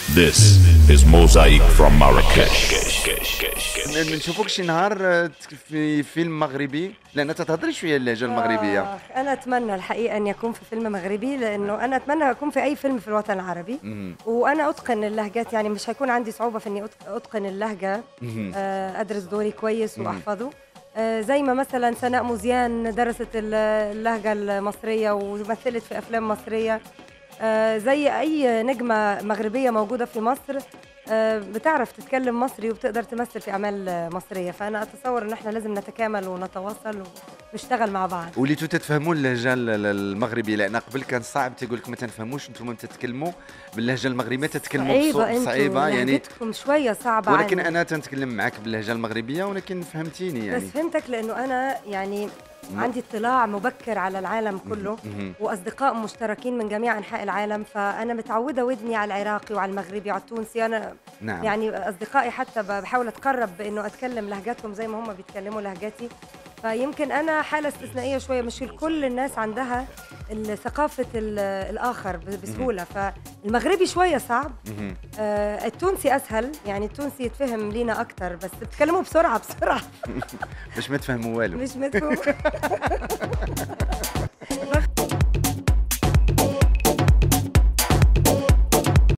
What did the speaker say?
This is Mosaic from Marrakesh. نشوفوك شي نهار آه، في فيلم مغربي لان تتهضري شويه اللهجه المغربيه آه أنا أتمنى الحقيقة أن يكون في فيلم مغربي لأنه أنا أتمنى أكون في أي فيلم في الوطن العربي مهم. وأنا أتقن اللهجات يعني مش هيكون عندي صعوبة في إني أتق- أتقن اللهجة مهم. آه أدرس دوري كويس مم. وأحفظه آه زي ما مثلا سناء موزيان درست ال- اللهجة المصرية ومثلت في أفلام مصرية آه زي أي نجمة مغربية موجودة في مصر آه بتعرف تتكلم مصري وبتقدر تمثل في أعمال آه، مصرية فأنا أتصور إن إحنا لازم نتكامل ونتواصل ونشتغل مع بعض وليتو تتفهموا اللهجه ال- ال- المغربيه لان قبل كان صعب تقول لك ما تنفهموش انتم تتكلموا باللهجه المغربيه تتكلموا صعيبة بصوت انتوا صعيبه يعني لهجتكم شوية صعبة ولكن عني. انا تنتكلم معك باللهجه المغربيه ولكن فهمتيني يعني بس فهمتك لأنه أنا يعني مم. عندي اطلاع مبكر على العالم كله مهم. واصدقاء مشتركين من جميع انحاء العالم فانا متعوده ودني على العراقي وعلى المغربي وعلى التونسي انا نعم يعني اصدقائي حتى ب- بحاول اتقرب بانه اتكلم لهجاتهم زي ما هم بيتكلموا لهجتي فيمكن انا حاله استثنائيه شويه مش كل الناس عندها ال- ثقافه ال- الاخر ب- بسهوله فالمغربي شويه صعب مهم. آه، التونسي اسهل يعني التونسي يتفهم لينا اكتر بس بتتكلموا بسرعه بسرعه باش ما تفهموا والو مش مفهوم